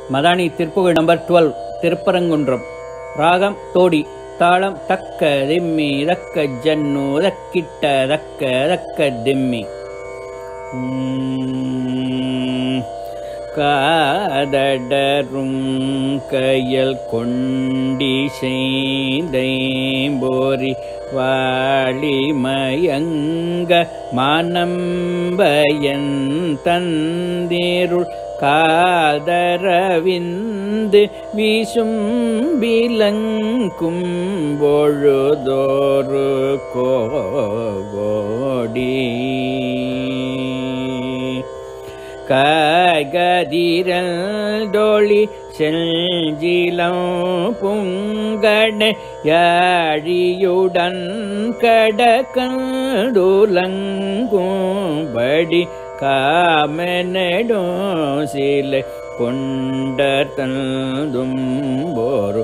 Madani Thiruppugazh number twelve Thirupparankundram ராகம் தோடி தாளம் தக்க திம்மி தக்க ஜன்னு தக்கிட்ட தக்க தக்க திம்மி உம், காதடரும் கையல் கொண்டி செய்தைம்போரி வாழி மயங்க மானம்பயன் தந்திருள் காதரவிந்து வீசும் விலங்கும் பொழுதோறு கோடி காய்கதிரல் டோழி செஞ்சிலம் புங்கட யாழியுடன் கடக்கண்டுலங்கும்படி காமனடும் சிலை கொண்ட தந்தும் போரு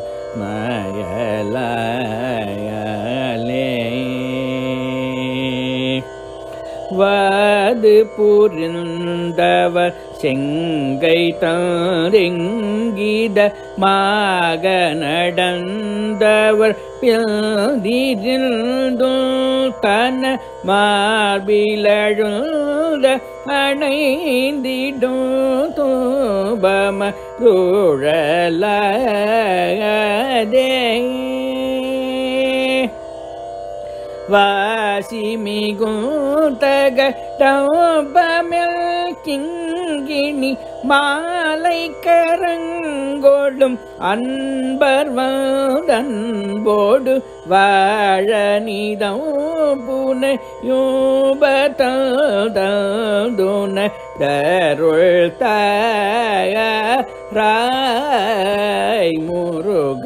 நயலே வாது புரிந்தவர் செங்கை தங்கித மாக நடந்தவர் பிந்திருந்தும் தன மார்பிலழுந்த அணைந்திடும் தூபம ருழலதே வாசி மிகுந்தக டம்பமில் கிங்கிணி மாலை கரங்கொள்ளும் அன்பர் வந்தன்போடு வாழ நிதம் புன யூபதூன தருள் தாய் முருக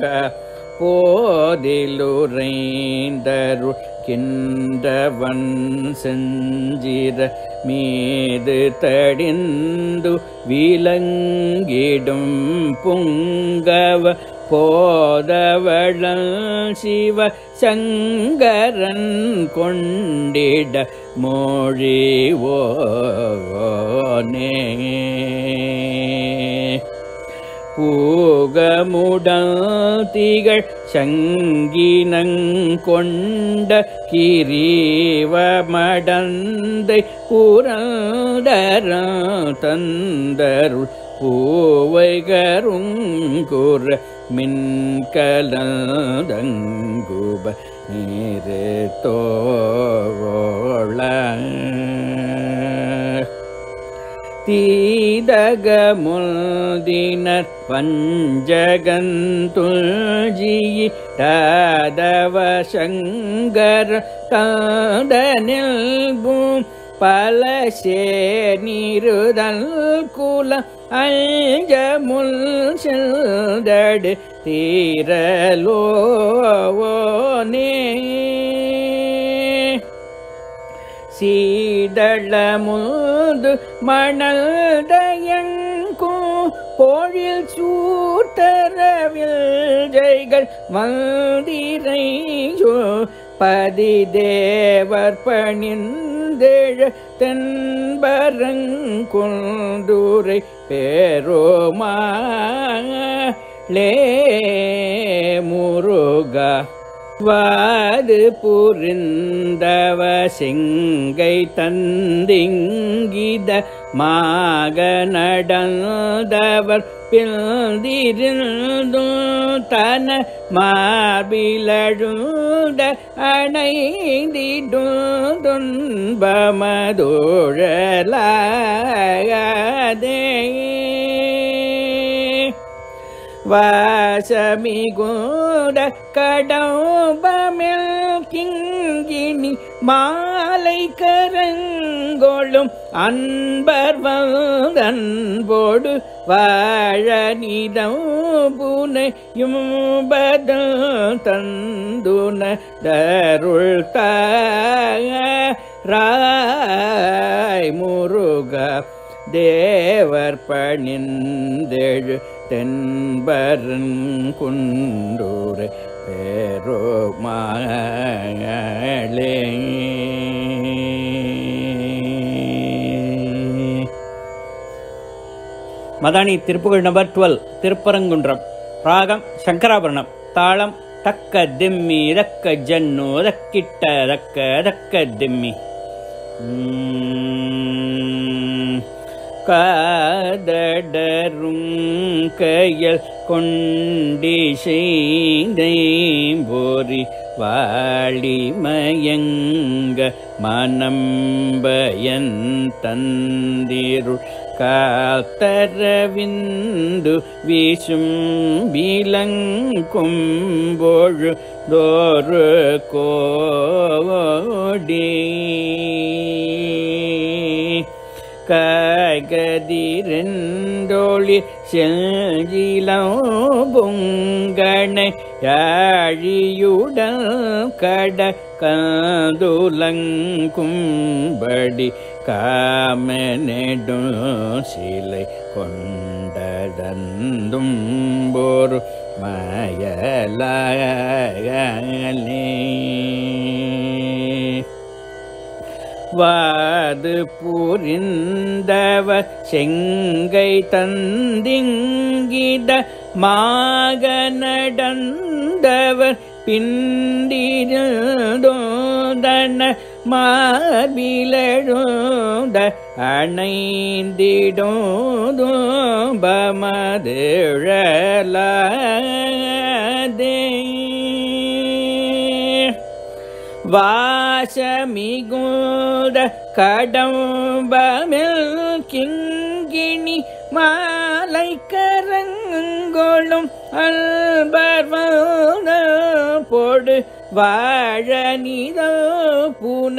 போதிலுரைந்தருள் கின்றவன் செஞ்சிர மீது தடிந்து விலங்கிடும் புங்கவ போதவளல் சிவ சங்கரன் கொண்டிட மொழிவோனே பூகமுடத்திகள் சங்கினங்கொண்ட கிரீவமடந்தை புரந்தர தந்தருள் பூவைகருங்குற மின்கலதங்குப நீரு தோழ தீதகமுதினர் பஞ்சகந்துல்ஜி தாதவ சங்கர தாதனில் பூம் பல சேனிருதல் குல அஞ்சமுல் செல்தடு தீரலோனே சீதளமுது மணல் தயங்கும் பொழில் சூத்தரவில் ஜெய்கள் மந்திரையோ பதி தேவர் பணிந்தெழ தென்பரங்குந்துரை பேரோமாளே முருகா வாது புரிந்தவ செங்கை தந்திங்கித மாக நடந்தவர் பிந்திருந்தும் தன மார்பிலழுந்த அணைந்திடும் துன்பமதோழலாதே வாசமிகுட கடம்பமில் கிங்கினி மாலை கரங்கொள்ளும் அன்பர் வந்தன்போடு வாழ நிதம் புனையும் பதம் தந்துன தருள் தாய் முருகா தேவர் பணிந்தெழு தென்பரன் குண்டூரை பேரோமாளே மதானி திருப்புகழ் நம்பர் டுவெல் திருப்பரங்குன்றம் ராகம் சங்கராபரணம் தாளம் தக்க திம்மி தக்க ஜன்னு தக்கிட்ட தக்க தக்க திம்மி உம். காதடரும் கையல் கொண்டி செய்தேம்போரி வாழி மயங்க மனம்பயன் தந்திருள் காத்தரவிந்து வீசும் விலங்கொம்பொழு தோறு கோடி காய்கதிரெண்டோளி செல்ஜிலம் பொங்கணை யாழியுடன் கட காதுலங்கும்படி காமனெடும் சிலை கொண்டடந்தும் போரு மயலாலே வாது புரிந்தவ செங்கை தந்திங்கிட மாக நடந்தவர் பிண்டிருந்தோதன மார்பிலழுந்த அணைந்திடோதும்பமதிழலாதே வாசமிகுத கடம்பமில் கிங்கிணி மாலை கரங்கொளும் அல்பர்வத பொடு வாழ நித புன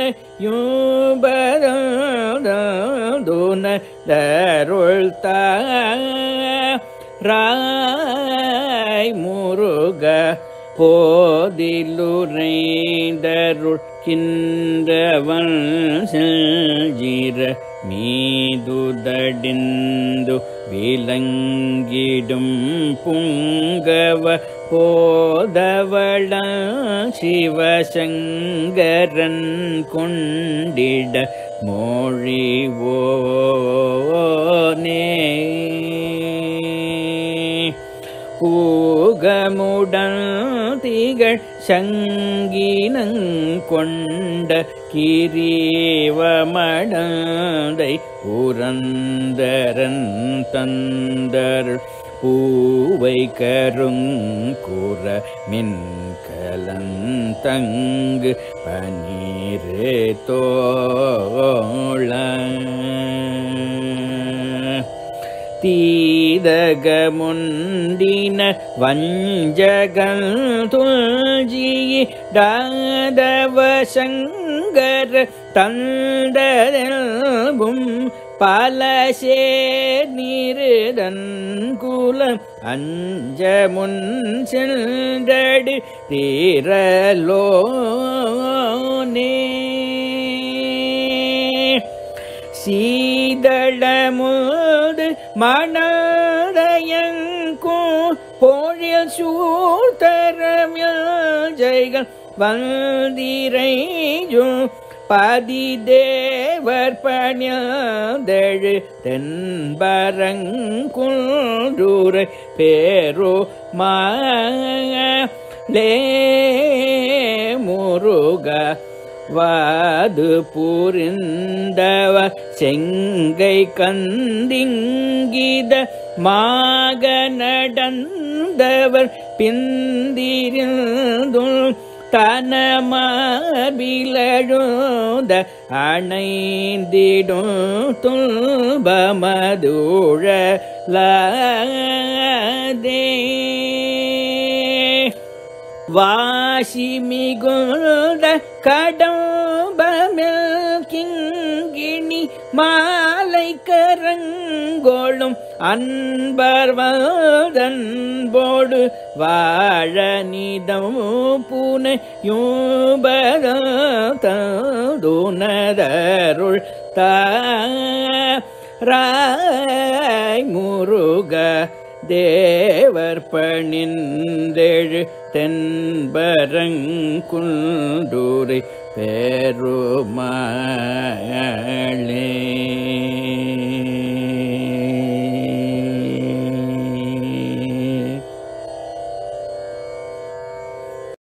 யூபதோன தருள் ராய் முருக போதிலுரைந்தருள் கின்றவன் செல்ஜிர மீதுதடிந்து விலங்கிடும் புங்கவ போதவள சிவசங்கரன் கொண்டிட மொழிவோனே பூகமுடன் திகழ் சங்கினங் கொண்ட கிரீவமடந்தை புரந்தரன் தந்தர் பூவை கருங்குற மின்கலந்தங்கு பனீரே தோழ தீதக முந்தின வஞ்சகல் துல்ஜி டாதவ சங்கர தந்தரும் பல சேர்நீருதன் குலம் அஞ்ச முன் சென்றடு தீரலோனே சீதளமுது மணதையங்கும் போழில் சூழ்த்தரமில் ஜெய்கள் வந்திரையும் பதி தேவர் பணியதழு தென்பரங்குன்றுரை பேரோ லே முருக வாது புரிந்தவ செங்கை கந்திங்கித மாக நடந்தவர் பிந்திருந்தும் தனமார்பிலழுத அணைந்திடும் துன்பமதுழலாதே வாசி மிகுந்த கடம்பமில் கிங்கிணி மாலை கரங்கோளும் அன்பர்வதன்போடு வாழ நிதம் பூனை யூபதூனதருள் தாய் முருக தேவர் பணிந்தெழு தென்பரங்குண்டூரை பெருமாளே